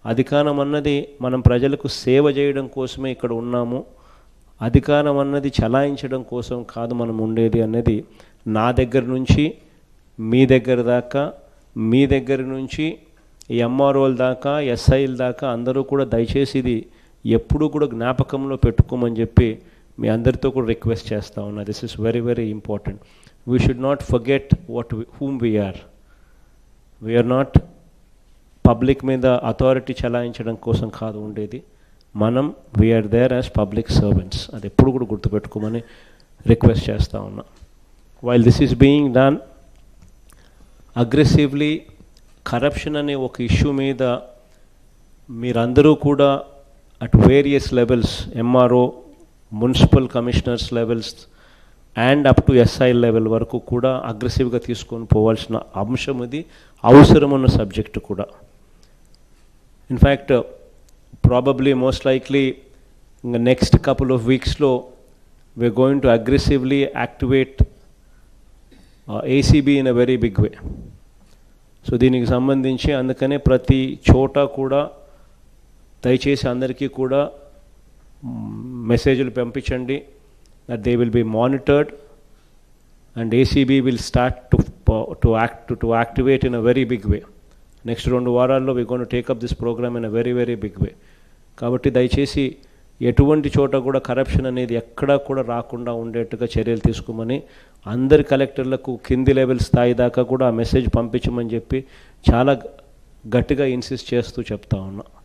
అధికారం అన్నది మనం ప్రజలకు సేవ చేయడం కోసమే ఇక్కడ ఉన్నాము అధికారం అన్నది చలాయించడం కోసం కాదు మనం ఉండేది అన్నది నా దగ్గర నుంచి మీ దగ్గర దాకా మీ దగ్గర నుంచి ఈ ఎంఆర్ఓల దాకా ఎస్ఐల దాకా అందరూ కూడా దయచేసి ఇది ఎప్పుడూ కూడా జ్ఞాపకంలో పెట్టుకోమని చెప్పి మీ అందరితో కూడా రిక్వెస్ట్ చేస్తా ఉన్నా this is very very important we should not forget what whom we are we are not public మీద అథారిటీ చలాయించడం కోసం కాదు ఉండేది మనం we are there as public servants అది ఎప్పుడు కూడా గుర్తుపెట్టుకోమని రిక్వెస్ట్ చేస్తూ ఉన్నా while this is being done aggressively corruption అనే ఒక ఇష్యూ మీద మీరందరూ కూడా at various levels MRO municipal commissioners levels and up to SI level వరకు కూడా అగ్రెసివ్గా తీసుకొని పోవాల్సిన అంశం ఇది అవసరమున్న సబ్జెక్టు కూడా ఇన్ఫ్యాక్ట్ ప్రాబబ్లీ మోస్ట్ లైక్లీ ఇంకా నెక్స్ట్ కపుల్ ఆఫ్ వీక్స్లో we are going to aggressively activate ACB in a very big way so దీనికి సంబంధించి అందుకనే ప్రతి చోట కూడా దయచేసి అందరికీ కూడా మెసేజ్లు పంపించండి that they will be monitored and ACB will start to to act to activate in a very big way next రెండు వారాల్లో we gonna take up this programme in a very very big way కాబట్టి దయచేసి ఎటువంటి చోట కూడా corruption అనేది ఎక్కడా కూడా రాకుండా ఉండేట్టుగా చర్యలు తీసుకోమని అందరి కలెక్టర్లకు కింది లెవెల్ స్థాయి దాకా కూడా ఆ మెసేజ్ పంపించమని చెప్పి చాలా గట్టిగా ఇన్సిస్ట్ చేస్తూ చెప్తా ఉన్నా